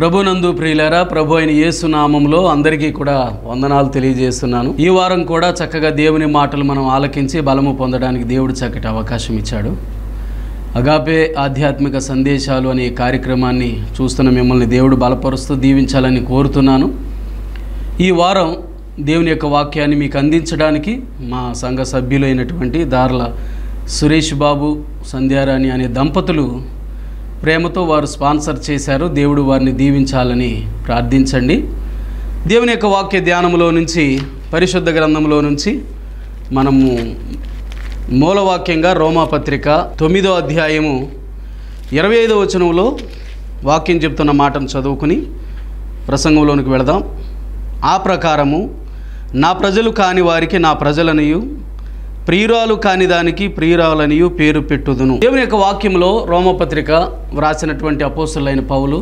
ప్రభునందు ప్రియులారా ప్రభు అయిన యేసు నామంలో అందరికీ కూడా వందనాలు తెలియజేస్తున్నాను ఈ వారం కూడా చక్కగా దేవుని మాటలు మనం ఆలకించి బలము పొందడానికి దేవుడు చక్కటి అవకాశం ఇచ్చాడు అగాపే ఆధ్యాత్మిక సందేశాలు అనే కార్యక్రమాన్ని చూస్తున్న మిమ్మల్ని దేవుడు బలపరుస్తూ దీవించాలని కోరుతున్నాను ఈ వారం దేవుని యొక్క వాక్యాన్ని మీకు అందించడానికి మా సంఘ సభ్యులైనటువంటి దార్ల సురేష్ బాబు సంధ్యారాణి అనే దంపతులు ప్రేమతో వారు స్పాన్సర్ చేశారు దేవుడు వారిని దీవించాలని ప్రార్థించండి దేవుని యొక్క వాక్య ధ్యానంలో నుంచి పరిశుద్ధ గ్రంథంలో నుంచి మనము మూలవాక్యంగా రోమాపత్రిక తొమ్మిదో అధ్యాయము ఇరవై ఐదో వచనంలో వాక్యం చెప్తున్న మాటను చదువుకుని ప్రసంగంలోనికి వెళదాం ఆ ప్రకారము నా ప్రజలు కాని వారికి నా ప్రజలనియు ప్రియురాలు కాని దానికి ప్రియురాలనియు పేరు పెట్టుదును దేవుని యొక్క వాక్యంలో రోమపత్రిక వ్రాసినటువంటి అపోస్తులైన పౌలు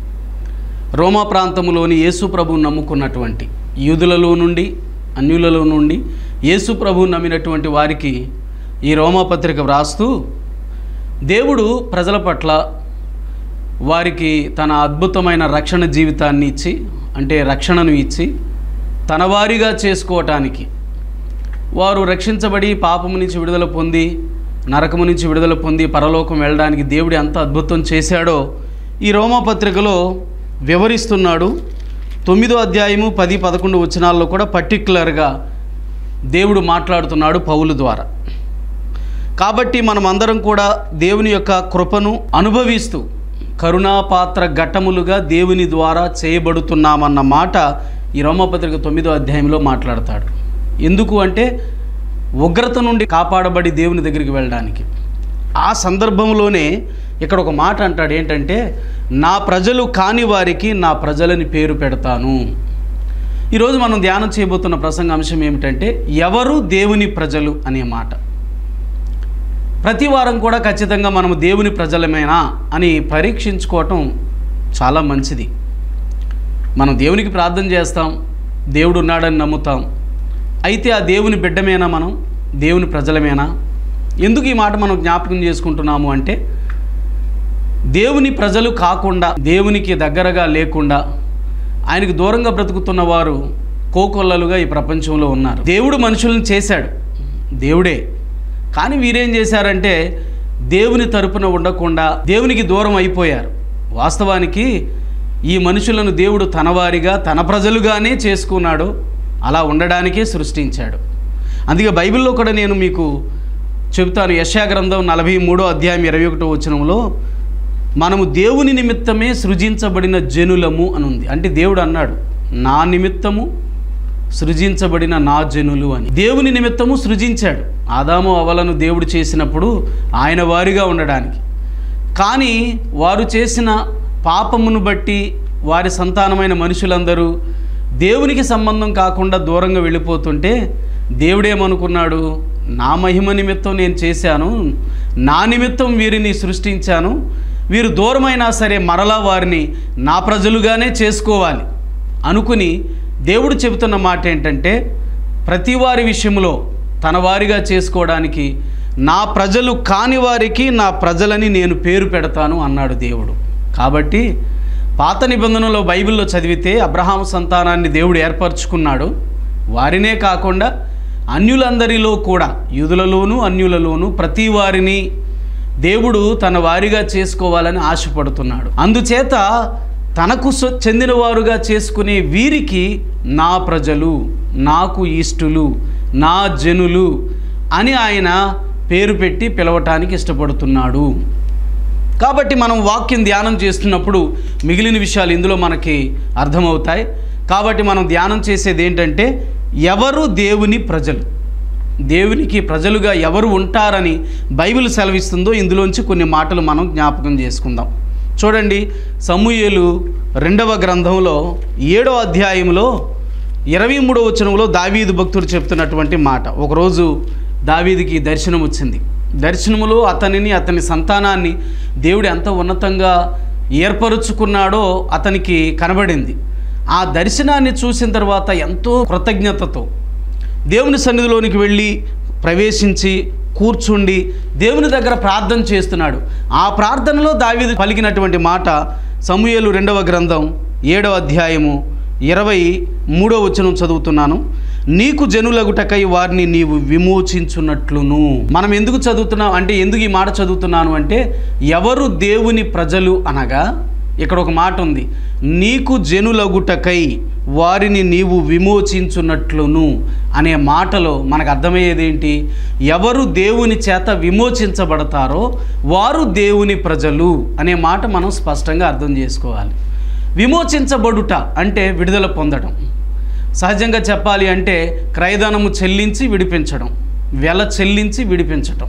రోమా ప్రాంతంలోని యేసు ప్రభువును నమ్ముకున్నటువంటి యూదులలో నుండి అన్యులలో నుండి యేసు ప్రభువును నమ్మినటువంటి వారికి ఈ రోమాపత్రిక వ్రాస్తూ దేవుడు ప్రజల పట్ల వారికి తన అద్భుతమైన రక్షణ జీవితాన్ని ఇచ్చి అంటే రక్షణను ఇచ్చి తన వారిగా చేసుకోవటానికి వారు రక్షించబడి పాపము నుంచి విడుదల పొంది నరకము నుంచి విడుదల పొంది పరలోకం వెళ్ళడానికి దేవుడు ఎంత అద్భుతం చేశాడో ఈ రోమాపత్రికలో వివరిస్తున్నాడు తొమ్మిదో అధ్యాయము పది పదకొండు వచనాల్లో కూడా పర్టిక్యులర్గా దేవుడు మాట్లాడుతున్నాడు పౌలు ద్వారా కాబట్టి మనం అందరం కూడా దేవుని యొక్క కృపను అనుభవిస్తూ కరుణాపాత్ర ఘట్టములుగా దేవుని ద్వారా చేయబడుతున్నామన్న మాట ఈ రోమపత్రిక తొమ్మిదో అధ్యాయంలో మాట్లాడతాడు ఎందుకు అంటే ఉగ్రత నుండి కాపాడబడి దేవుని దగ్గరికి వెళ్ళడానికి ఆ సందర్భంలోనే ఇక్కడ ఒక మాట అంటాడు ఏంటంటే నా ప్రజలు కాని వారికి నా ప్రజలని పేరు పెడతాను ఈరోజు మనం ధ్యానం చేయబోతున్న ప్రసంగ అంశం ఏమిటంటే ఎవరు దేవుని ప్రజలు అనే మాట ప్రతి వారం కూడా ఖచ్చితంగా మనము దేవుని ప్రజలమేనా అని పరీక్షించుకోవటం చాలా మంచిది మనం దేవునికి ప్రార్థన చేస్తాం దేవుడు ఉన్నాడని నమ్ముతాం అయితే ఆ దేవుని బిడ్డమేనా మనం దేవుని ప్రజలమేనా ఎందుకు ఈ మాట మనం జ్ఞాపకం చేసుకుంటున్నాము అంటే దేవుని ప్రజలు కాకుండా దేవునికి దగ్గరగా లేకుండా ఆయనకు దూరంగా బ్రతుకుతున్న వారు కోకొల్లలుగా ఈ ప్రపంచంలో ఉన్నారు దేవుడు మనుషులను చేశాడు దేవుడే కానీ వీరేం చేశారంటే దేవుని తరపున ఉండకుండా దేవునికి దూరం అయిపోయారు వాస్తవానికి ఈ మనుషులను దేవుడు తనవారిగా తన ప్రజలుగానే చేసుకున్నాడు అలా ఉండడానికే సృష్టించాడు అందుకే బైబిల్లో కూడా నేను మీకు చెబుతాను యశా గ్రంథం నలభై మూడో అధ్యాయం ఇరవై ఒకటో వచనంలో మనము దేవుని నిమిత్తమే సృజించబడిన జనులము అని ఉంది అంటే దేవుడు అన్నాడు నా నిమిత్తము సృజించబడిన నా జనులు అని దేవుని నిమిత్తము సృజించాడు ఆదాము అవలను దేవుడు చేసినప్పుడు ఆయన వారిగా ఉండడానికి కానీ వారు చేసిన పాపమును బట్టి వారి సంతానమైన మనుషులందరూ దేవునికి సంబంధం కాకుండా దూరంగా వెళ్ళిపోతుంటే దేవుడేమనుకున్నాడు నా మహిమ నిమిత్తం నేను చేశాను నా నిమిత్తం వీరిని సృష్టించాను వీరు దూరమైనా సరే మరలా వారిని నా ప్రజలుగానే చేసుకోవాలి అనుకుని దేవుడు చెబుతున్న మాట ఏంటంటే ప్రతి వారి విషయంలో తన వారిగా చేసుకోవడానికి నా ప్రజలు కాని వారికి నా ప్రజలని నేను పేరు పెడతాను అన్నాడు దేవుడు కాబట్టి పాత నిబంధనలో బైబిల్లో చదివితే అబ్రహాం సంతానాన్ని దేవుడు ఏర్పరచుకున్నాడు వారినే కాకుండా అన్యులందరిలో కూడా యూదులలోనూ అన్యులలోనూ ప్రతి వారిని దేవుడు తన వారిగా చేసుకోవాలని ఆశపడుతున్నాడు అందుచేత తనకు సొ- చెందినవారుగా చేసుకునే వీరికి నా ప్రజలు నాకు ఇష్టులు నా జనులు అని ఆయన పేరు పెట్టి పిలవటానికి ఇష్టపడుతున్నాడు కాబట్టి మనం వాక్యం ధ్యానం చేస్తున్నప్పుడు మిగిలిన విషయాలు ఇందులో మనకి అర్థమవుతాయి కాబట్టి మనం ధ్యానం చేసేది ఏంటంటే ఎవరు దేవుని ప్రజలు దేవునికి ప్రజలుగా ఎవరు ఉంటారని బైబిల్ సెలవిస్తుందో ఇందులోంచి కొన్ని మాటలు మనం జ్ఞాపకం చేసుకుందాం చూడండి సమూయేలు రెండవ గ్రంథంలో ఏడవ అధ్యాయంలో ఇరవై మూడవ వచనంలో దావీదు భక్తుడు చెప్తున్నటువంటి మాట ఒకరోజు దావీదికి దర్శనం వచ్చింది దర్శనములో అతనిని అతని సంతానాన్ని దేవుడు ఎంత ఉన్నతంగా ఏర్పరుచుకున్నాడో అతనికి కనబడింది ఆ దర్శనాన్ని చూసిన తర్వాత ఎంతో కృతజ్ఞతతో దేవుని సన్నిధిలోనికి వెళ్ళి ప్రవేశించి కూర్చుండి దేవుని దగ్గర ప్రార్థన చేస్తున్నాడు ఆ ప్రార్థనలో దావీదు పలికినటువంటి మాట సమూయేలు రెండవ గ్రంథం ఏడవ అధ్యాయము ఇరవై మూడో వచనం చదువుతున్నాను నీకు జనులగుటకై వారిని నీవు విమోచించున్నట్లును మనం ఎందుకు చదువుతున్నాం అంటే ఎందుకు ఈ మాట చదువుతున్నాను అంటే ఎవరు దేవుని ప్రజలు అనగా ఇక్కడ ఒక మాట ఉంది నీకు జనులగుటకై వారిని నీవు విమోచించున్నట్లును అనే మాటలో మనకు అర్థమయ్యేది ఏంటి ఎవరు దేవుని చేత విమోచించబడతారో వారు దేవుని ప్రజలు అనే మాట మనం స్పష్టంగా అర్థం చేసుకోవాలి విమోచించబడుట అంటే విడుదల పొందడం సహజంగా చెప్పాలి అంటే క్రయధనము చెల్లించి విడిపించడం వెల చెల్లించి విడిపించటం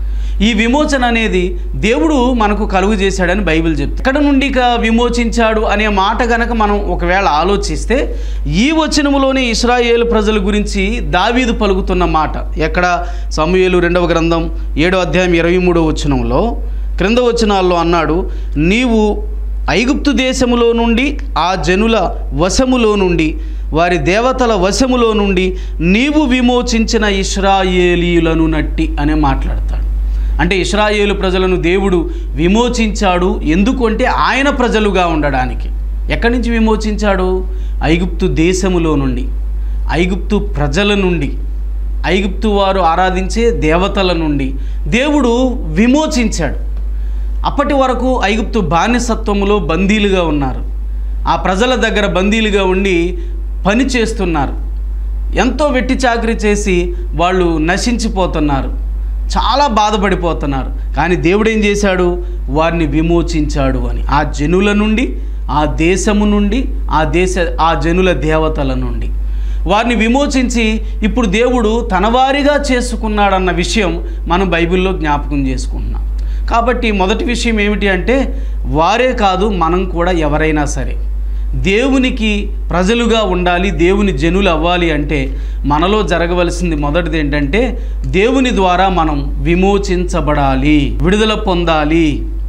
ఈ విమోచన అనేది దేవుడు మనకు కలుగు చేశాడని బైబిల్ చెప్తుంది ఎక్కడ నుండి ఇక విమోచించాడు అనే మాట గనక మనం ఒకవేళ ఆలోచిస్తే ఈ వచనములోనే ఇస్రాయేలు ప్రజల గురించి దావీదు పలుకుతున్న మాట ఎక్కడ సమూయేలు రెండవ గ్రంథం ఏడో అధ్యాయం ఇరవై మూడో వచనంలో క్రింద వచనాల్లో అన్నాడు నీవు ఐగుప్తు దేశములో నుండి ఆ జనుల వశములో నుండి వారి దేవతల వశములో నుండి నీవు విమోచించిన ఇస్రాయేలీయులను నట్టి అనే మాట్లాడతాడు అంటే ఇస్రాయేలు ప్రజలను దేవుడు విమోచించాడు ఎందుకు అంటే ఆయన ప్రజలుగా ఉండడానికి ఎక్కడి నుంచి విమోచించాడు ఐగుప్తు దేశములో నుండి ఐగుప్తు ప్రజల నుండి ఐగుప్తు వారు ఆరాధించే దేవతల నుండి దేవుడు విమోచించాడు అప్పటి వరకు ఐగుప్తు బానిసత్వములో బందీలుగా ఉన్నారు ఆ ప్రజల దగ్గర బందీలుగా ఉండి పని చేస్తున్నారు ఎంతో వెట్టి చాకరీ చేసి వాళ్ళు నశించిపోతున్నారు చాలా బాధపడిపోతున్నారు కానీ దేవుడు ఏం చేశాడు వారిని విమోచించాడు అని ఆ జనుల నుండి ఆ దేశము నుండి ఆ దేశ ఆ జనుల దేవతల నుండి వారిని విమోచించి ఇప్పుడు దేవుడు తన వారిగా చేసుకున్నాడన్న విషయం మనం బైబిల్లో జ్ఞాపకం చేసుకుంటున్నాం కాబట్టి మొదటి విషయం ఏమిటి అంటే వారే కాదు మనం కూడా ఎవరైనా సరే దేవునికి ప్రజలుగా ఉండాలి దేవుని జనులు అవ్వాలి అంటే మనలో జరగవలసింది మొదటిది ఏంటంటే దేవుని ద్వారా మనం విమోచించబడాలి విడుదల పొందాలి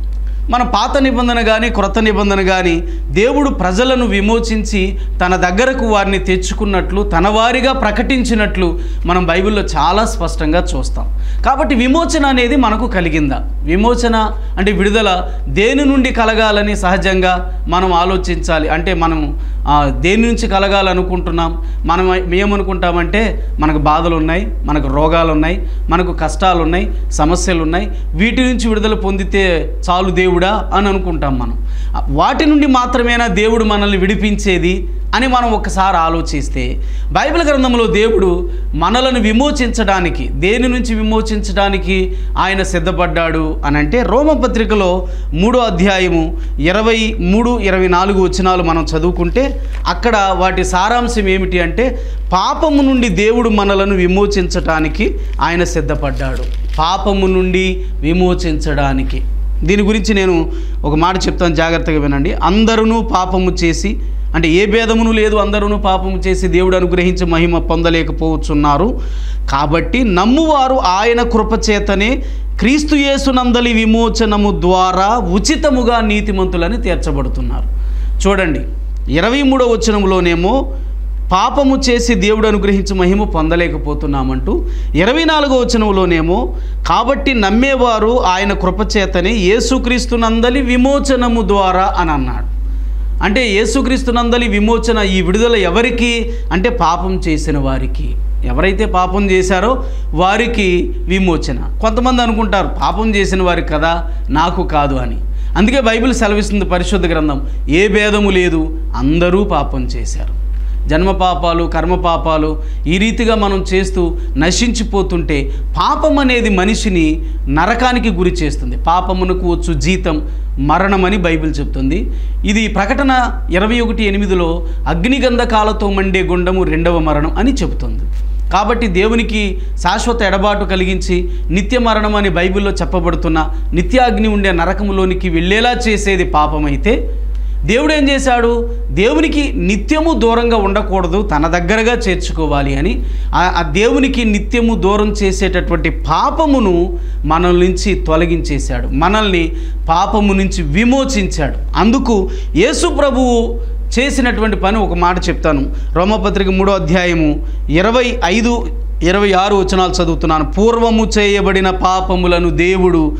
మన పాత నిబంధన కానీ క్రొత్త నిబంధన కానీ దేవుడు ప్రజలను విమోచించి తన దగ్గరకు వారిని తెచ్చుకున్నట్లు తన వారిగా ప్రకటించినట్లు మనం బైబిల్లో చాలా స్పష్టంగా చూస్తాం కాబట్టి విమోచన అనేది మనకు కలిగిందా విమోచన అంటే విడుదల దేని నుండి కలగాలని సహజంగా మనం ఆలోచించాలి అంటే మనం ఆ, దేని నుంచి కలగాలనుకుంటున్నాం మనం ఏమనుకుంటామంటే మనకు బాధలు ఉన్నాయి మనకు రోగాలు ఉన్నాయి మనకు కష్టాలు ఉన్నాయి సమస్యలు ఉన్నాయి వీటి నుంచి విడుదల పొందితే చాలు దేవుడా అని అనుకుంటాం మనం ఆ, వాటి నుండి మాత్రమేనా దేవుడు మనల్ని విడిపించేది అని మనం ఒకసారి ఆలోచిస్తే బైబిల్ గ్రంథంలో దేవుడు మనలను విమోచించడానికి దేని నుంచి విమోచించడానికి ఆయన సిద్ధపడ్డాడు అని అంటే రోమపత్రికలో మూడో అధ్యాయము ఇరవై మూడు ఇరవై నాలుగు వచనాలు మనం చదువుకుంటే అక్కడ వాటి సారాంశం ఏమిటి అంటే పాపము నుండి దేవుడు మనలను విమోచించటానికి ఆయన సిద్ధపడ్డాడు పాపము నుండి విమోచించడానికి దీని గురించి నేను ఒక మాట చెప్తాను జాగ్రత్తగా వినండి అందరూ పాపము చేసి అంటే ఏ భేదమును లేదు అందరూ పాపము చేసి దేవుడు అనుగ్రహించి మహిమ పొందలేకపోవచ్చున్నారు కాబట్టి నమ్మువారు ఆయన కృపచేతనే క్రీస్తు యేసునందలి విమోచనము ద్వారా ఉచితముగా నీతిమంతులని తీర్చబడుతున్నారు చూడండి ఇరవై మూడో వచనంలోనేమో పాపము చేసి దేవుడు అనుగ్రహించి మహిమ పొందలేకపోతున్నామంటూ ఇరవై నాలుగో వచనంలోనేమో కాబట్టి నమ్మేవారు ఆయన కృపచేతనే యేసుక్రీస్తునందలి విమోచనము ద్వారా అని అన్నాడు అంటే యేసుక్రీస్తునందలి విమోచన ఈ విడుదల ఎవరికి అంటే పాపం చేసిన వారికి ఎవరైతే పాపం చేశారో వారికి విమోచన కొంతమంది అనుకుంటారు పాపం చేసిన వారికి కదా నాకు కాదు అని అందుకే బైబిల్ సెలవిస్తుంది పరిశుద్ధ గ్రంథం ఏ భేదము లేదు అందరూ పాపం చేశారు జన్మ పాపాలు కర్మ పాపాలు ఈ రీతిగా మనం చేస్తూ నశించిపోతుంటే పాపం అనేది మనిషిని నరకానికి గురి చేస్తుంది పాపమునకు వచ్చు జీతం మరణమని బైబిల్ చెప్తుంది ఇది ప్రకటన ఇరవై ఒకటి ఎనిమిదిలో అగ్నిగంధకాలతో మండే గుండము రెండవ మరణం అని చెబుతుంది కాబట్టి దేవునికి శాశ్వత ఎడబాటు కలిగించి నిత్య మరణం అని బైబిల్లో చెప్పబడుతున్న నిత్యాగ్ని ఉండే నరకములోనికి వెళ్ళేలా చేసేది పాపమైతే దేవుడు ఏం చేశాడు దేవునికి నిత్యము దూరంగా ఉండకూడదు తన దగ్గరగా చేర్చుకోవాలి అని ఆ- ఆ దేవునికి నిత్యము దూరం చేసేటటువంటి పాపమును మనల నుంచి తొలగించేశాడు మనల్ని పాపము నుంచి విమోచించాడు అందుకు యేసు ప్రభువు చేసినటువంటి పని ఒక మాట చెప్తాను రోమపత్రిక మూడో అధ్యాయము ఇరవై ఐదు ఇరవై ఆరు వచనాలు చదువుతున్నాను పూర్వము చేయబడిన పాపములను దేవుడు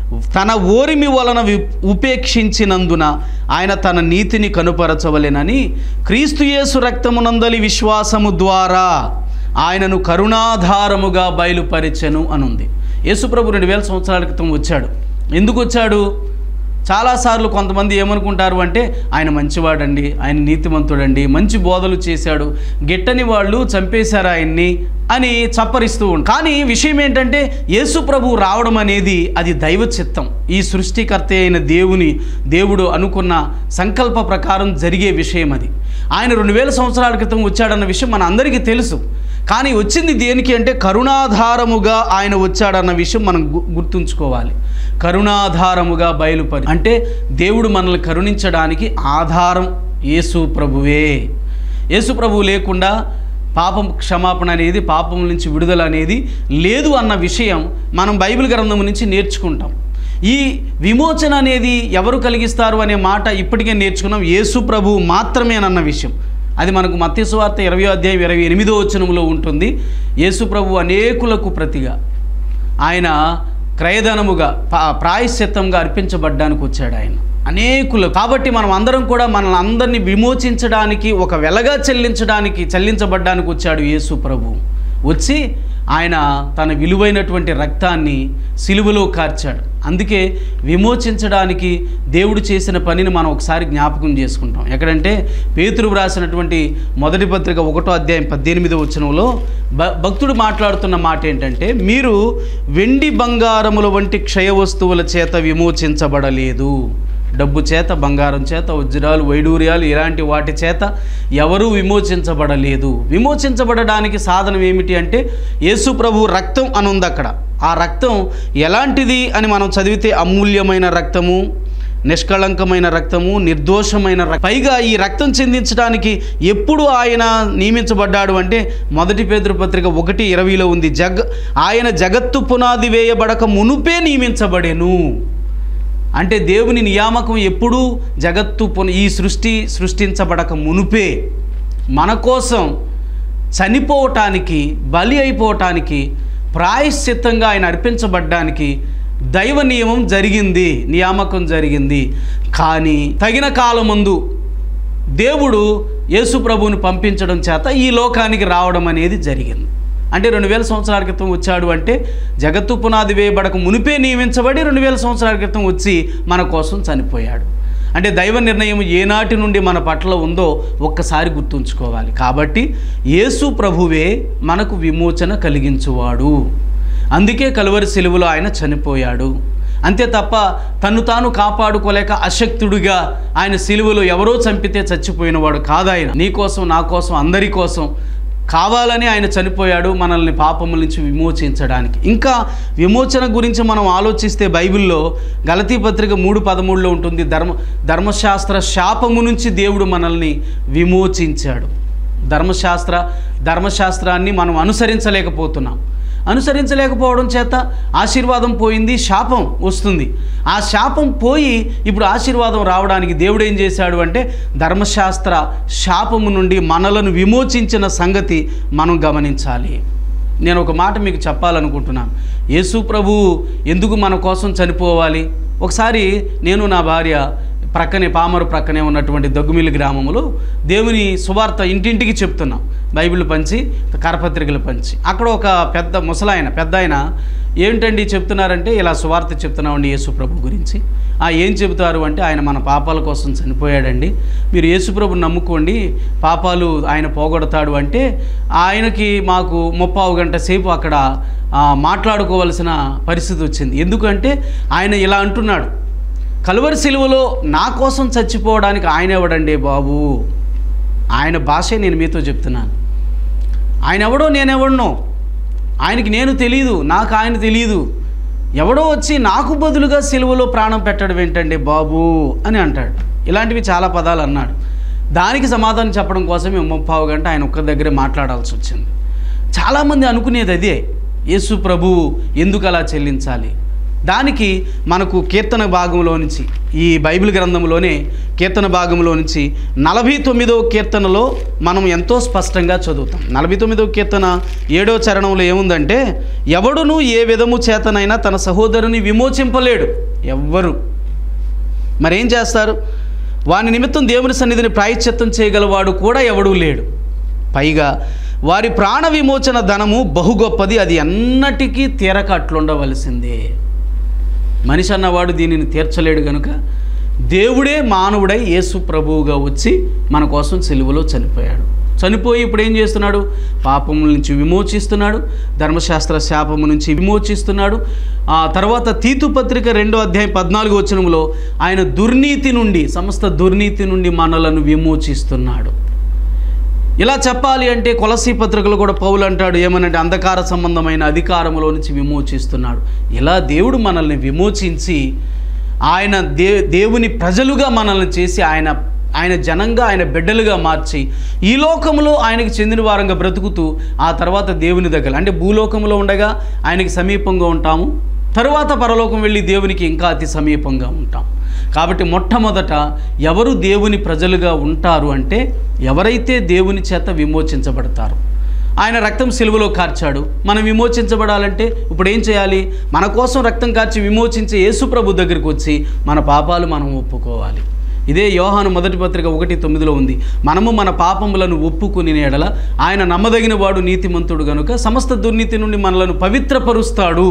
తన ఓరిమి వలన వి- ఉపేక్షించినందున ఆయన తన నీతిని కనుపరచవలెనని క్రీస్తుయేసు రక్తమునందలి విశ్వాసము ద్వారా ఆయనను కరుణాధారముగా బయలుపరిచెను అనుంది యేసుప్రభు రెండు వేల సంవత్సరాల క్రితం వచ్చాడు ఎందుకు వచ్చాడు చాలాసార్లు కొంతమంది ఏమనుకుంటారు అంటే ఆయన మంచివాడండి ఆయన నీతిమంతుడండి మంచి బోధలు చేశాడు గిట్టని వాళ్ళు చంపేశారు ఆయన్ని అని చప్పరిస్తూ ఉంటారు కానీ విషయం ఏంటంటే యేసు ప్రభు రావడం అనేది అది దైవ చిత్తం ఈ సృష్టికర్త అయిన దేవుని దేవుడు అనుకున్న సంకల్ప ప్రకారం జరిగే విషయం అది ఆయన రెండు వేల సంవత్సరాల క్రితం వచ్చాడన్న విషయం మన అందరికీ తెలుసు కానీ వచ్చింది దేనికి అంటే కరుణాధారముగా ఆయన వచ్చాడన్న విషయం మనం గు- గుర్తుంచుకోవాలి కరుణాధారముగా బయలుపరి అంటే దేవుడు మనల్ని కరుణించడానికి ఆధారం యేసు ప్రభువే యేసు ప్రభువు లేకుండా పాపం క్షమాపణ అనేది పాపం నుంచి విడుదల అనేది లేదు అన్న విషయం మనం బైబిల్ గ్రంథం నుంచి నేర్చుకుంటాం ఈ విమోచన అనేది ఎవరు కలిగిస్తారు అనే మాట ఇప్పటికే నేర్చుకున్నాం యేసు ప్రభు మాత్రమేనన్న విషయం అది మనకు మత్స్సు వార్త ఇరవై అధ్యాయం ఇరవై ఎనిమిదో వచనంలో ఉంటుంది యేసు ప్రభు అనేకులకు ప్రతిగా ఆయన క్రయధనముగా పా- ప్రాయశ్చిత్తంగా అర్పించబడ్డానికి వచ్చాడు ఆయన అనేకులు కాబట్టి మనం అందరం కూడా మనల్ని అందరినీ విమోచించడానికి ఒక వెలగా చెల్లించడానికి చెల్లించబడ్డానికి వచ్చాడు యేసు ప్రభు వచ్చి ఆయన తన విలువైనటువంటి రక్తాన్ని సిలువలో కార్చాడు అందుకే విమోచించడానికి దేవుడు చేసిన పనిని మనం ఒకసారి జ్ఞాపకం చేసుకుంటాం ఎక్కడంటే పేతురు వ్రాసినటువంటి మొదటి పత్రిక ఒకటో అధ్యాయం పద్దెనిమిదో వచనంలో భ భక్తుడు మాట్లాడుతున్న మాట ఏంటంటే మీరు వెండి బంగారముల వంటి క్షయ వస్తువుల చేత విమోచించబడలేదు డబ్బు చేత బంగారం చేత వజ్రాలు వైడూర్యాలు ఇలాంటి వాటి చేత ఎవరూ విమోచించబడలేదు విమోచించబడడానికి సాధనం ఏమిటి అంటే యేసు ప్రభు రక్తం అని ఉంది అక్కడ ఆ రక్తం ఎలాంటిది అని మనం చదివితే అమూల్యమైన రక్తము నిష్కళంకమైన రక్తము నిర్దోషమైన రక్తం పైగా ఈ రక్తం చెందించడానికి ఎప్పుడు ఆయన నియమించబడ్డాడు అంటే మొదటి పేదరు పత్రిక ఒకటి ఇరవైలో ఉంది జగ ఆయన జగత్తు పునాది వేయబడక మునుపే నియమించబడెను అంటే దేవుని నియామకం ఎప్పుడూ జగత్తు పున ఈ సృష్టి సృష్టించబడక మునుపే మన కోసం చనిపోవటానికి బలి అయిపోవటానికి ప్రాయశ్చిత్తంగా ఆయన అర్పించబడ్డానికి దైవ నియమం జరిగింది నియామకం జరిగింది కానీ తగిన కాలమందు దేవుడు యేసు ప్రభువుని పంపించడం చేత ఈ లోకానికి రావడం అనేది జరిగింది అంటే రెండు వేల సంవత్సరాల క్రితం వచ్చాడు అంటే జగత్తు పునాది వేయబడక మునిపే నియమించబడి రెండు వేల సంవత్సరాల క్రితం వచ్చి మన కోసం చనిపోయాడు అంటే దైవ నిర్ణయం ఏనాటి నుండి మన పట్ల ఉందో ఒక్కసారి గుర్తుంచుకోవాలి కాబట్టి యేసు ప్రభువే మనకు విమోచన కలిగించువాడు అందుకే కలువరి సెలువులో ఆయన చనిపోయాడు అంతే తప్ప తను తాను కాపాడుకోలేక అశక్తుడిగా ఆయన సిలువలో ఎవరో చంపితే చచ్చిపోయినవాడు కాదాయన నీ కోసం నా కోసం అందరి కోసం కావాలని ఆయన చనిపోయాడు మనల్ని పాపముల నుంచి విమోచించడానికి ఇంకా విమోచన గురించి మనం ఆలోచిస్తే బైబిల్లో గలతీ పత్రిక మూడు పదమూడులో ఉంటుంది ధర్మ ధర్మశాస్త్ర శాపము నుంచి దేవుడు మనల్ని విమోచించాడు ధర్మశాస్త్ర ధర్మశాస్త్రాన్ని మనం అనుసరించలేకపోతున్నాం అనుసరించలేకపోవడం చేత ఆశీర్వాదం పోయింది శాపం వస్తుంది ఆ శాపం పోయి ఇప్పుడు ఆశీర్వాదం రావడానికి దేవుడు ఏం చేశాడు అంటే ధర్మశాస్త్ర శాపము నుండి మనలను విమోచించిన సంగతి మనం గమనించాలి నేను ఒక మాట మీకు చెప్పాలనుకుంటున్నాను యేసు ప్రభు ఎందుకు మన కోసం చనిపోవాలి ఒకసారి నేను నా భార్య ప్రక్కనే పామరు ప్రక్కనే ఉన్నటువంటి దగ్గుమిల్లి గ్రామంలో దేవుని సువార్త ఇంటింటికి చెప్తున్నాం బైబిల్ పంచి కరపత్రికలు పంచి అక్కడ ఒక పెద్ద ముసలాయన పెద్ద ఆయన ఏమిటండి చెప్తున్నారంటే ఇలా సువార్త చెప్తున్నామండి యేసు ప్రభు గురించి ఆ ఏం చెబుతారు అంటే ఆయన మన పాపాల కోసం చనిపోయాడండి మీరు యేసు ప్రభుని నమ్ముకోండి పాపాలు ఆయన పోగొడతాడు అంటే ఆయనకి మాకు ముప్పావు గంట సేపు అక్కడ ఆ, మాట్లాడుకోవలసిన పరిస్థితి వచ్చింది ఎందుకంటే ఆయన ఇలా అంటున్నాడు కలువరి సిలువలో నా కోసం చచ్చిపోవడానికి ఆయన ఎవడండి బాబు ఆయన భాషే నేను మీతో చెప్తున్నాను ఆయన ఎవడో నేనెవడనో ఆయనకి నేను తెలియదు నాకు ఆయన తెలియదు ఎవడో వచ్చి నాకు బదులుగా సిలువలో ప్రాణం పెట్టడం ఏంటండి బాబు అని అంటాడు ఇలాంటివి చాలా పదాలు అన్నాడు దానికి సమాధానం చెప్పడం కోసమే ముప్పావు గంట ఆయన ఒక్క దగ్గరే మాట్లాడాల్సి వచ్చింది చాలామంది అనుకునేది అదే యేసు ప్రభు ఎందుకు అలా చెల్లించాలి దానికి మనకు కీర్తన భాగంలో నుంచి ఈ బైబిల్ గ్రంథంలోనే కీర్తన భాగంలో నుంచి నలభై తొమ్మిదవ కీర్తనలో మనం ఎంతో స్పష్టంగా చదువుతాం నలభై తొమ్మిదవ కీర్తన ఏడో చరణంలో ఏముందంటే ఎవడును ఏ విధము చేతనైనా తన సహోదరుని విమోచింపలేడు ఎవ్వరు మరేం చేస్తారు వాని నిమిత్తం దేవుని సన్నిధిని ప్రాయశ్చిత్తం చేయగలవాడు కూడా ఎవడూ లేడు పైగా వారి ప్రాణ విమోచన ధనము బహు గొప్పది అది ఎన్నటికీ తీరక అట్లుండవలసిందే మనిషి అన్నవాడు దీనిని తీర్చలేడు కనుక దేవుడే మానవుడై యేసు ప్రభువుగా వచ్చి మన కోసం సెలువులో చనిపోయాడు చనిపోయి ఇప్పుడు ఏం చేస్తున్నాడు పాపముల నుంచి విమోచిస్తున్నాడు ధర్మశాస్త్ర శాపము నుంచి విమోచిస్తున్నాడు ఆ తర్వాత తీతు పత్రిక రెండో అధ్యాయం పద్నాలుగు వచనంలో ఆయన దుర్నీతి నుండి సమస్త దుర్నీతి నుండి మనలను విమోచిస్తున్నాడు ఇలా చెప్పాలి అంటే కొలసీ పత్రికలు కూడా పౌలు అంటాడు ఏమనంటే అంధకార సంబంధమైన అధికారంలో నుంచి విమోచిస్తున్నాడు ఇలా దేవుడు మనల్ని విమోచించి ఆయన దే దేవుని ప్రజలుగా మనల్ని చేసి ఆయన ఆయన జనంగా ఆయన బిడ్డలుగా మార్చి ఈ లోకంలో ఆయనకి చెందిన వారంగా బ్రతుకుతూ ఆ తర్వాత దేవుని దగ్గర అంటే భూలోకంలో ఉండగా ఆయనకి సమీపంగా ఉంటాము తరువాత పరలోకం వెళ్ళి దేవునికి ఇంకా అతి సమీపంగా ఉంటాం కాబట్టి మొట్టమొదట ఎవరు దేవుని ప్రజలుగా ఉంటారు అంటే ఎవరైతే దేవుని చేత విమోచించబడతారు ఆయన రక్తం సిలువలో కార్చాడు మనం విమోచించబడాలంటే ఇప్పుడు ఏం చేయాలి మన కోసం రక్తం కార్చి విమోచించే యేసుప్రభు దగ్గరికి వచ్చి మన పాపాలు మనం ఒప్పుకోవాలి ఇదే యోహాను మొదటి పత్రిక ఒకటి తొమ్మిదిలో ఉంది మనము మన పాపములను ఒప్పుకుని ఎడల ఆయన నమ్మదగిన వాడు నీతిమంతుడు గనుక సమస్త దుర్నీతి నుండి మనలను పవిత్రపరుస్తాడు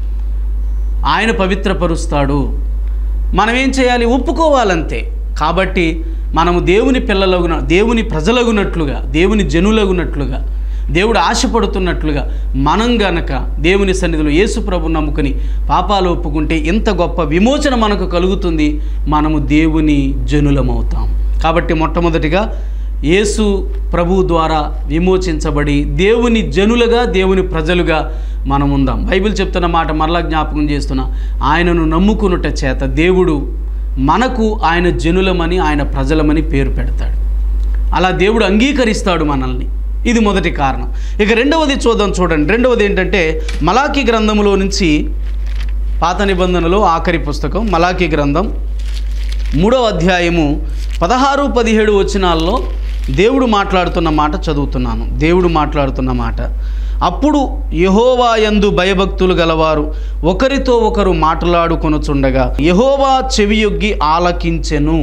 ఆయన పవిత్రపరుస్తాడు మనం ఏం చేయాలి ఒప్పుకోవాలంతే కాబట్టి మనము దేవుని పిల్లలగున దేవుని ప్రజలగునట్లుగా దేవుని జనులగునట్లుగా దేవుడు ఆశపడుతున్నట్లుగా మనం గనక దేవుని సన్నిధిలో యేసు ప్రభు నమ్ముకుని పాపాలు ఒప్పుకుంటే ఇంత గొప్ప విమోచన మనకు కలుగుతుంది మనము దేవుని జనులమవుతాం కాబట్టి మొట్టమొదటిగా యేసు ప్రభు ద్వారా విమోచించబడి దేవుని జనులుగా దేవుని ప్రజలుగా మనం ఉందాం బైబిల్ చెప్తున్న మాట మరలా జ్ఞాపకం చేస్తున్నా ఆయనను నమ్ముకునుట చేత దేవుడు మనకు ఆయన జనులమని ఆయన ప్రజలమని పేరు పెడతాడు అలా దేవుడు అంగీకరిస్తాడు మనల్ని ఇది మొదటి కారణం ఇక రెండవది చూద్దాం చూడండి రెండవది ఏంటంటే మలాకి గ్రంథములో నుంచి పాత నిబంధనలో ఆఖరి పుస్తకం మలాకి గ్రంథం మూడవ అధ్యాయము పదహారు పదిహేడు వచనాల్లో దేవుడు మాట్లాడుతున్న మాట చదువుతున్నాను దేవుడు మాట్లాడుతున్న మాట అప్పుడు యహోవా యందు భయభక్తులు గలవారు ఒకరితో ఒకరు మాట్లాడుకొనుచుండగా యహోవా చెవియొగ్గి ఆలకించెను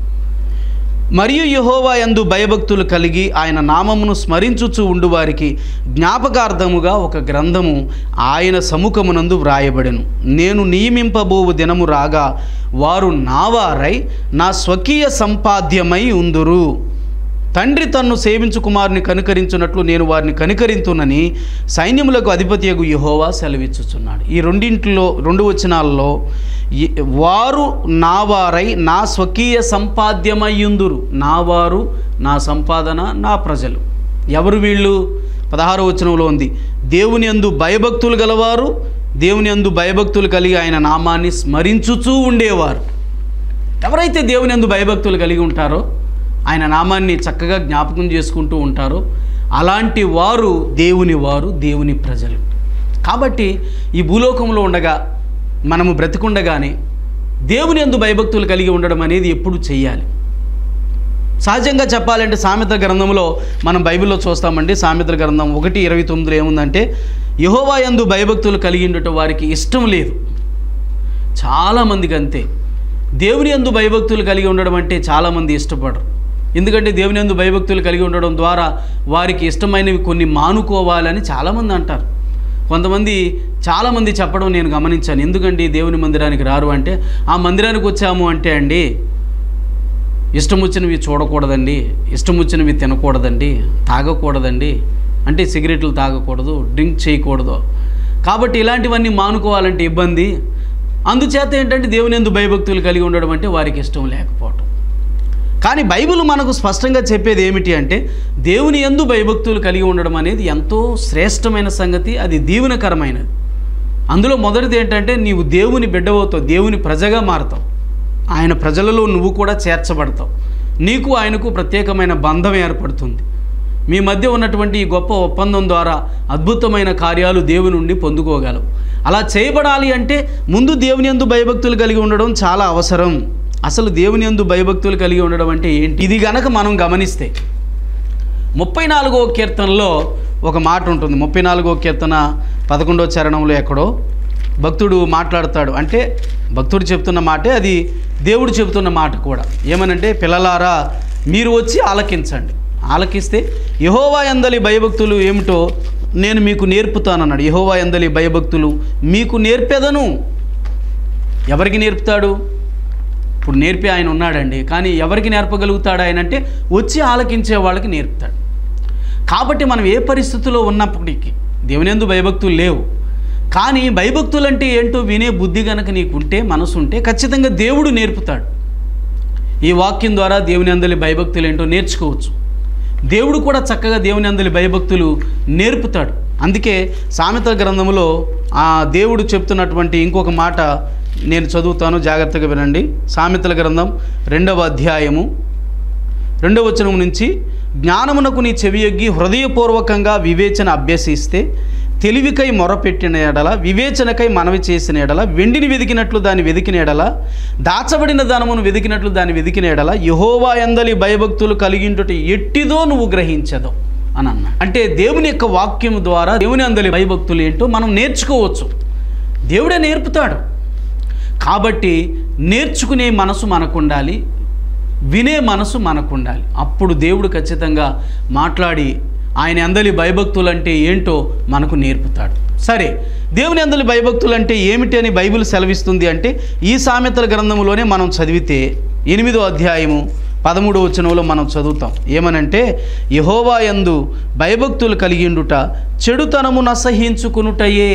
మరియు యహోవా యందు భయభక్తులు కలిగి ఆయన నామమును స్మరించుచు ఉండు వారికి జ్ఞాపకార్థముగా ఒక గ్రంథము ఆయన సముఖమునందు వ్రాయబడెను నేను నియమింపబోవు దినము రాగా వారు నావారై నా స్వకీయ సంపాద్యమై ఉందురు తండ్రి తన్ను సేవించు కుమారుని కనుకరించున్నట్లు నేను వారిని కనుకరింతునని సైన్యములకు అధిపతియగు యహోవా సెలవిచ్చుచున్నాడు ఈ రెండింటిలో రెండు వచనాల్లో ఈ- వారు నా వారై నా స్వకీయ సంపాద్యమయ్యుందురు నా వారు నా సంపాదన నా ప్రజలు ఎవరు వీళ్ళు పదహారో వచనంలో ఉంది దేవుని అందు భయభక్తులు గలవారు దేవుని అందు భయభక్తులు కలిగి ఆయన నామాన్ని స్మరించుచూ ఉండేవారు ఎవరైతే దేవుని అందు భయభక్తులు కలిగి ఉంటారో ఆయన నామాన్ని చక్కగా జ్ఞాపకం చేసుకుంటూ ఉంటారో అలాంటి వారు దేవుని వారు దేవుని ప్రజలు కాబట్టి ఈ భూలోకంలో ఉండగా మనము బ్రతికుండగానే దేవుని అందు భయభక్తులు కలిగి ఉండడం అనేది ఎప్పుడు చెయ్యాలి సహజంగా చెప్పాలంటే సామెత గ్రంథంలో మనం బైబిల్లో చూస్తామండి సామెత గ్రంథం ఒకటి ఇరవై తొమ్మిదిలో ఏముందంటే యహోవా యందు భయభక్తులు కలిగి ఉండటం వారికి ఇష్టం లేదు చాలామందికి అంతే దేవుని యందు భయభక్తులు కలిగి ఉండడం అంటే చాలామంది ఇష్టపడరు ఎందుకంటే దేవుని యందు భయభక్తులు కలిగి ఉండడం ద్వారా వారికి ఇష్టమైనవి కొన్ని మానుకోవాలని చాలామంది అంటారు కొంతమంది చాలామంది చెప్పడం నేను గమనించాను ఎందుకండి దేవుని మందిరానికి రారు అంటే ఆ మందిరానికి వచ్చాము అంటే అండి ఇష్టం వచ్చినవి చూడకూడదండి ఇష్టం వచ్చినవి తినకూడదండి తాగకూడదండి అంటే సిగరెట్లు తాగకూడదు డ్రింక్ చేయకూడదు కాబట్టి ఇలాంటివన్నీ మానుకోవాలంటే ఇబ్బంది అందుచేత ఏంటంటే దేవుని ఎందు భయభక్తులు కలిగి ఉండడం అంటే వారికి ఇష్టం లేకపోవటం కానీ బైబిల్ మనకు స్పష్టంగా చెప్పేది ఏమిటి అంటే దేవుని ఎందు భయభక్తులు కలిగి ఉండడం అనేది ఎంతో శ్రేష్టమైన సంగతి అది దీవెనకరమైనది అందులో మొదటిది ఏంటంటే నీవు దేవుని బిడ్డవవుతావు దేవుని ప్రజగా మారుతావు ఆయన ప్రజలలో నువ్వు కూడా చేర్చబడతావు నీకు ఆయనకు ప్రత్యేకమైన బంధం ఏర్పడుతుంది మీ మధ్య ఉన్నటువంటి ఈ గొప్ప ఒప్పందం ద్వారా అద్భుతమైన కార్యాలు దేవుని నుండి పొందుకోగలవు అలా చేయబడాలి అంటే ముందు దేవుని యందు భయభక్తులు కలిగి ఉండడం చాలా అవసరం అసలు దేవుని యందు భయభక్తులు కలిగి ఉండడం అంటే ఏంటి ఇది గనక మనం గమనిస్తే ముప్పై నాలుగో కీర్తనలో ఒక మాట ఉంటుంది ముప్పై నాలుగో కీర్తన పదకొండో చరణంలో ఎక్కడో భక్తుడు మాట్లాడతాడు అంటే భక్తుడు చెప్తున్న మాటే అది దేవుడు చెబుతున్న మాట కూడా ఏమనంటే పిల్లలారా మీరు వచ్చి ఆలకించండి ఆలకిస్తే యహోవా ఎందలి భయభక్తులు ఏమిటో నేను మీకు నేర్పుతానన్నాడు యహోవా ఎందలి భయభక్తులు మీకు నేర్పెదను ఎవరికి నేర్పుతాడు ఇప్పుడు నేర్పి ఆయన ఉన్నాడండి కానీ ఎవరికి నేర్పగలుగుతాడు ఆయన అంటే వచ్చి ఆలకించే వాళ్ళకి నేర్పుతాడు కాబట్టి మనం ఏ పరిస్థితిలో ఉన్నప్పటికీ దేవునియందు భయభక్తులు లేవు కానీ భయభక్తులు అంటే ఏంటో వినే బుద్ధి గనక నీకుంటే మనసు ఉంటే ఖచ్చితంగా దేవుడు నేర్పుతాడు ఈ వాక్యం ద్వారా దేవుని అందలి భయభక్తులు ఏంటో నేర్చుకోవచ్చు దేవుడు కూడా చక్కగా దేవుని అందలి భయభక్తులు నేర్పుతాడు అందుకే సామెత గ్రంథంలో ఆ దేవుడు చెప్తున్నటువంటి ఇంకొక మాట నేను చదువుతాను జాగ్రత్తగా వినండి సామెతల గ్రంథం రెండవ అధ్యాయము రెండవ వచనం నుంచి జ్ఞానమునకు నీ చెవియొగ్గి హృదయపూర్వకంగా వివేచన అభ్యసిస్తే తెలివికై మొరపెట్టిన ఎడల వివేచనకై మనవి చేసిన ఎడల వెండిని వెదికినట్లు దాన్ని వెదికిన ఎడల దాచబడిన ధనమును వెదికినట్లు దాన్ని వెదికిన ఎడల యహోవా ఎందలి భయభక్తులు కలిగింటుట ఎట్టిదో నువ్వు గ్రహించదు అని అన్న అంటే దేవుని యొక్క వాక్యం ద్వారా దేవుని అందలి భయభక్తులు ఏంటో మనం నేర్చుకోవచ్చు దేవుడే నేర్పుతాడు కాబట్టి నేర్చుకునే మనసు మనకు ఉండాలి వినే మనసు మనకు ఉండాలి అప్పుడు దేవుడు ఖచ్చితంగా మాట్లాడి ఆయన అందలి భయభక్తులు అంటే ఏంటో మనకు నేర్పుతాడు సరే దేవుని అందలి భయభక్తులు అంటే ఏమిటి అని బైబిల్ సెలవిస్తుంది అంటే ఈ సామెతల గ్రంథంలోనే మనం చదివితే ఎనిమిదో అధ్యాయము పదమూడో వచనంలో మనం చదువుతాం ఏమనంటే యహోవా యందు భయభక్తులు కలిగిండుట చెడుతనము నసహించుకునుటయే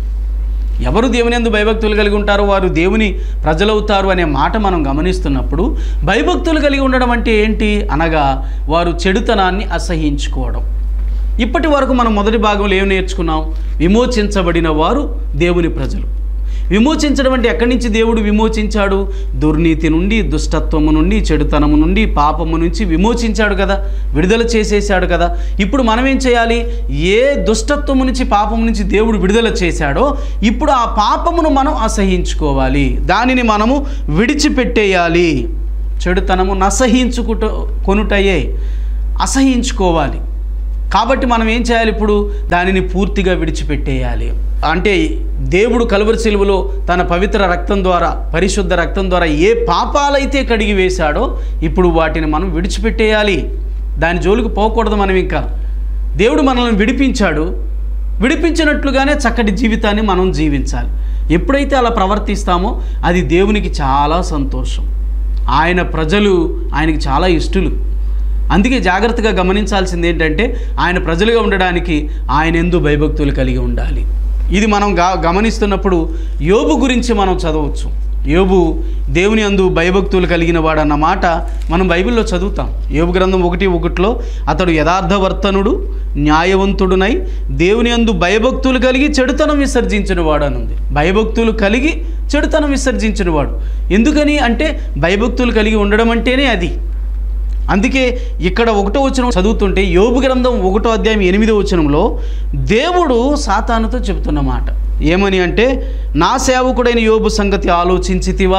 ఎవరు దేవుని ఎందు భయభక్తులు కలిగి ఉంటారో వారు దేవుని ప్రజలవుతారు అనే మాట మనం గమనిస్తున్నప్పుడు భయభక్తులు కలిగి ఉండడం అంటే ఏంటి అనగా వారు చెడుతనాన్ని అసహించుకోవడం ఇప్పటి వరకు మనం మొదటి భాగంలో ఏం నేర్చుకున్నాం విమోచించబడిన వారు దేవుని ప్రజలు విమోచించడం అంటే ఎక్కడి నుంచి దేవుడు విమోచించాడు దుర్నీతి నుండి దుష్టత్వము నుండి చెడుతనము నుండి పాపము నుంచి విమోచించాడు కదా విడుదల చేసేసాడు కదా ఇప్పుడు మనం ఏం చేయాలి ఏ దుష్టత్వము నుంచి పాపము నుంచి దేవుడు విడుదల చేశాడో ఇప్పుడు ఆ పాపమును మనం అసహించుకోవాలి దానిని మనము విడిచిపెట్టేయాలి చెడుతనము నసహించుకుట కొనుటయే అసహించుకోవాలి కాబట్టి మనం ఏం చేయాలి ఇప్పుడు దానిని పూర్తిగా విడిచిపెట్టేయాలి అంటే దేవుడు కలువరి సిలువలో తన పవిత్ర రక్తం ద్వారా పరిశుద్ధ రక్తం ద్వారా ఏ పాపాలైతే కడిగి వేశాడో ఇప్పుడు వాటిని మనం విడిచిపెట్టేయాలి దాని జోలికి పోకూడదు మనం ఇంకా దేవుడు మనల్ని విడిపించాడు విడిపించినట్లుగానే చక్కటి జీవితాన్ని మనం జీవించాలి ఎప్పుడైతే అలా ప్రవర్తిస్తామో అది దేవునికి చాలా సంతోషం ఆయన ప్రజలు ఆయనకి చాలా ఇష్టలు అందుకే జాగ్రత్తగా గమనించాల్సింది ఏంటంటే ఆయన ప్రజలుగా ఉండడానికి ఆయన ఎందు భయభక్తులు కలిగి ఉండాలి ఇది మనం గా గమనిస్తున్నప్పుడు యోబు గురించి మనం చదవచ్చు యోబు దేవుని అందు భయభక్తులు కలిగిన వాడన్న మాట మనం బైబిల్లో చదువుతాం యోబు గ్రంథం ఒకటి ఒకటిలో అతడు యథార్థవర్తనుడు న్యాయవంతుడునై దేవుని అందు భయభక్తులు కలిగి చెడుతనం విసర్జించిన వాడు అని ఉంది భయభక్తులు కలిగి చెడుతనం విసర్జించిన వాడు ఎందుకని అంటే భయభక్తులు కలిగి ఉండడం అంటేనే అది అందుకే ఇక్కడ ఒకటో వచనం చదువుతుంటే యోబు గ్రంథం ఒకటో అధ్యాయం ఎనిమిదో వచనంలో దేవుడు సాతానుతో చెబుతున్న మాట ఏమని అంటే నా సేవకుడైన యోబు సంగతి ఆలోచించితివా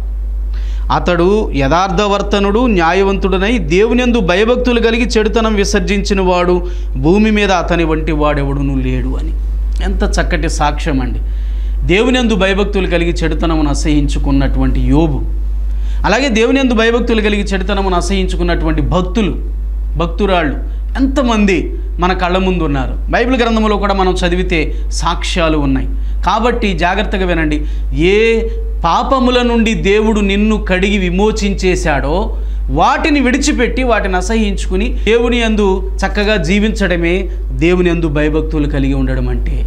అతడు యథార్థవర్తనుడు న్యాయవంతుడనై దేవునియందు భయభక్తులు కలిగి చెడుతనం విసర్జించిన వాడు భూమి మీద అతని వంటి వాడెవడును లేడు అని ఎంత చక్కటి సాక్ష్యం అండి దేవునియందు భయభక్తులు కలిగి చెడుతనమును అసహించుకున్నటువంటి యోబు అలాగే దేవుని ఎందు భయభక్తులు కలిగి చెడుతనమును అసహించుకున్నటువంటి భక్తులు భక్తురాళ్ళు ఎంతమంది మన కళ్ళ ముందు ఉన్నారు బైబిల్ గ్రంథంలో కూడా మనం చదివితే సాక్ష్యాలు ఉన్నాయి కాబట్టి జాగ్రత్తగా వినండి ఏ పాపముల నుండి దేవుడు నిన్ను కడిగి విమోచించేశాడో వాటిని విడిచిపెట్టి వాటిని అసహించుకుని దేవుని యందు చక్కగా జీవించడమే దేవుని యందు భయభక్తులు కలిగి ఉండడం అంటే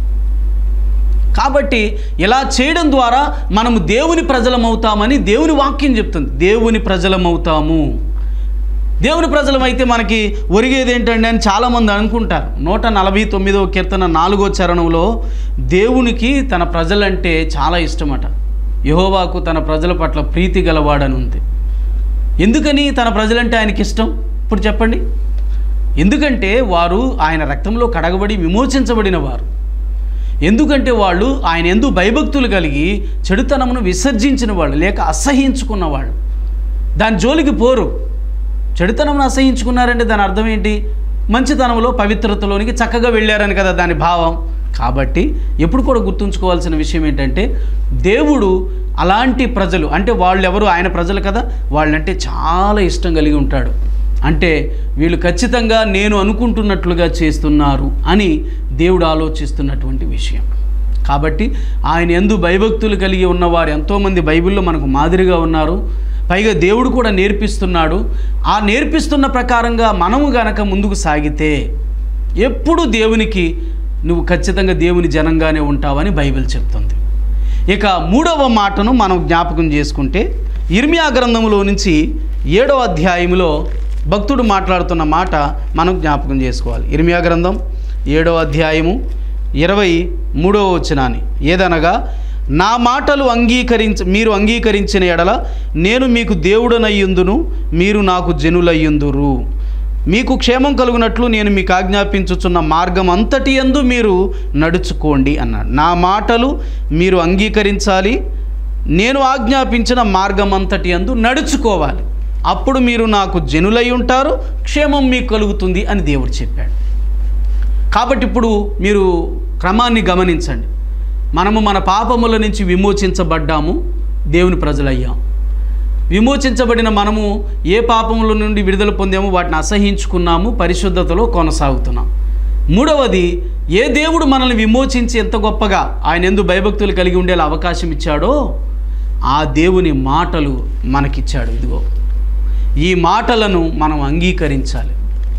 కాబట్టి ఇలా చేయడం ద్వారా మనము దేవుని ప్రజలమవుతామని దేవుని వాక్యం చెప్తుంది దేవుని ప్రజలమవుతాము దేవుని ప్రజలమైతే మనకి ఒరిగేది ఏంటండి అని చాలామంది అనుకుంటారు నూట నలభై తొమ్మిదో కీర్తన నాలుగో చరణంలో దేవునికి తన ప్రజలంటే చాలా ఇష్టమట యహోవాకు తన ప్రజల పట్ల ప్రీతి గలవాడని ఉంది ఎందుకని తన ప్రజలంటే ఆయనకి ఇష్టం ఇప్పుడు చెప్పండి ఎందుకంటే వారు ఆయన రక్తంలో కడగబడి విమోచించబడిన వారు ఎందుకంటే వాళ్ళు ఆయన ఎందు భయభక్తులు కలిగి చెడుతనమును విసర్జించిన వాళ్ళు లేక అసహించుకున్న వాళ్ళు దాని జోలికి పోరు చెడుతనమును అసహించుకున్నారంటే దాని అర్థం ఏంటి మంచితనంలో పవిత్రతలోనికి చక్కగా వెళ్ళారని కదా దాని భావం కాబట్టి ఎప్పుడు కూడా గుర్తుంచుకోవాల్సిన విషయం ఏంటంటే దేవుడు అలాంటి ప్రజలు అంటే వాళ్ళు ఎవరు ఆయన ప్రజలు కదా వాళ్ళంటే చాలా ఇష్టం కలిగి ఉంటాడు అంటే వీళ్ళు ఖచ్చితంగా నేను అనుకుంటున్నట్లుగా చేస్తున్నారు అని దేవుడు ఆలోచిస్తున్నటువంటి విషయం కాబట్టి ఆయన ఎందు భయభక్తులు కలిగి ఉన్నవారు ఎంతోమంది బైబిల్లో మనకు మాదిరిగా ఉన్నారు పైగా దేవుడు కూడా నేర్పిస్తున్నాడు ఆ నేర్పిస్తున్న ప్రకారంగా మనము గనక ముందుకు సాగితే ఎప్పుడు దేవునికి నువ్వు ఖచ్చితంగా దేవుని జనంగానే ఉంటావని బైబిల్ చెప్తుంది ఇక మూడవ మాటను మనం జ్ఞాపకం చేసుకుంటే ఇర్మియా గ్రంథములో నుంచి ఏడవ అధ్యాయంలో భక్తుడు మాట్లాడుతున్న మాట మనం జ్ఞాపకం చేసుకోవాలి ఇర్మియా గ్రంథం ఏడవ అధ్యాయము ఇరవై మూడవ వచనాన్ని ఏదనగా నా మాటలు అంగీకరించ మీరు అంగీకరించిన ఎడల నేను మీకు దేవుడనయ్యుందును మీరు నాకు జనులయ్యుందురు మీకు క్షేమం కలుగునట్లు నేను మీకు ఆజ్ఞాపించుచున్న మార్గం అంతటి యందు మీరు నడుచుకోండి అన్నాడు నా మాటలు మీరు అంగీకరించాలి నేను ఆజ్ఞాపించిన మార్గం అంతటి యందు నడుచుకోవాలి అప్పుడు మీరు నాకు జనులై ఉంటారు క్షేమం మీకు కలుగుతుంది అని దేవుడు చెప్పాడు కాబట్టి ఇప్పుడు మీరు క్రమాన్ని గమనించండి మనము మన పాపముల నుంచి విమోచించబడ్డాము దేవుని ప్రజలయ్యాం విమోచించబడిన మనము ఏ పాపముల నుండి విడుదల పొందామో వాటిని అసహించుకున్నాము పరిశుద్ధతలో కొనసాగుతున్నాం మూడవది ఏ దేవుడు మనల్ని విమోచించి ఎంత గొప్పగా ఆయన ఎందు భయభక్తులు కలిగి ఉండేలా అవకాశం ఇచ్చాడో ఆ దేవుని మాటలు మనకిచ్చాడు ఇదిగో ఈ మాటలను మనం అంగీకరించాలి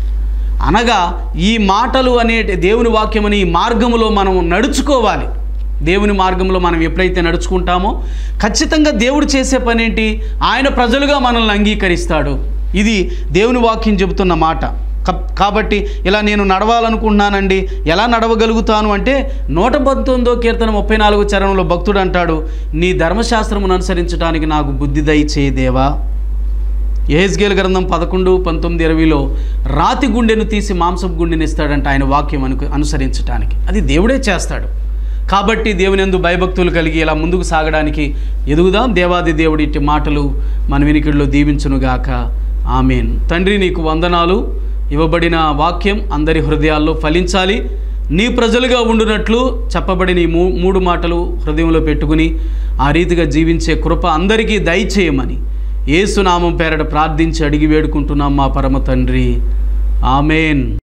అనగా ఈ మాటలు అనే దేవుని వాక్యమని ఈ మార్గములో మనం నడుచుకోవాలి దేవుని మార్గంలో మనం ఎప్పుడైతే నడుచుకుంటామో ఖచ్చితంగా దేవుడు చేసే పని ఏంటి ఆయన ప్రజలుగా మనల్ని అంగీకరిస్తాడు ఇది దేవుని వాక్యం చెబుతున్న మాట కబ్- కాబట్టి ఇలా నేను నడవాలనుకుంటున్నానండి ఎలా నడవగలుగుతాను అంటే నూట పంతొమ్మిదో కీర్తన ముప్పై నాలుగో చరణంలో భక్తుడు అంటాడు నీ ధర్మశాస్త్రమును అనుసరించడానికి నాకు బుద్ధి దయచేయి దేవా ఏహెజ్గేల్ గ్రంథం పదకొండు పంతొమ్మిది ఇరవైలో రాతి గుండెను తీసి మాంసపు గుండెని ఇస్తాడంట ఆయన వాక్యం అను అనుసరించడానికి అది దేవుడే చేస్తాడు కాబట్టి దేవుని ఎందు భయభక్తులు కలిగి ఇలా ముందుకు సాగడానికి ఎదుగుదాం దేవాది దేవుడి ఇట్టి మాటలు మన వినికిడిలో దీవించునుగాక ఆమెన్ తండ్రి నీకు వందనాలు ఇవ్వబడిన వాక్యం అందరి హృదయాల్లో ఫలించాలి నీ ప్రజలుగా ఉండునట్లు చెప్పబడిన ఈ మూ మూడు మాటలు హృదయంలో పెట్టుకుని ఆ రీతిగా జీవించే కృప అందరికీ దయచేయమని ఏసునామం పేరట ప్రార్థించి అడిగి వేడుకుంటున్నాం మా పరమ తండ్రి ఆమెన్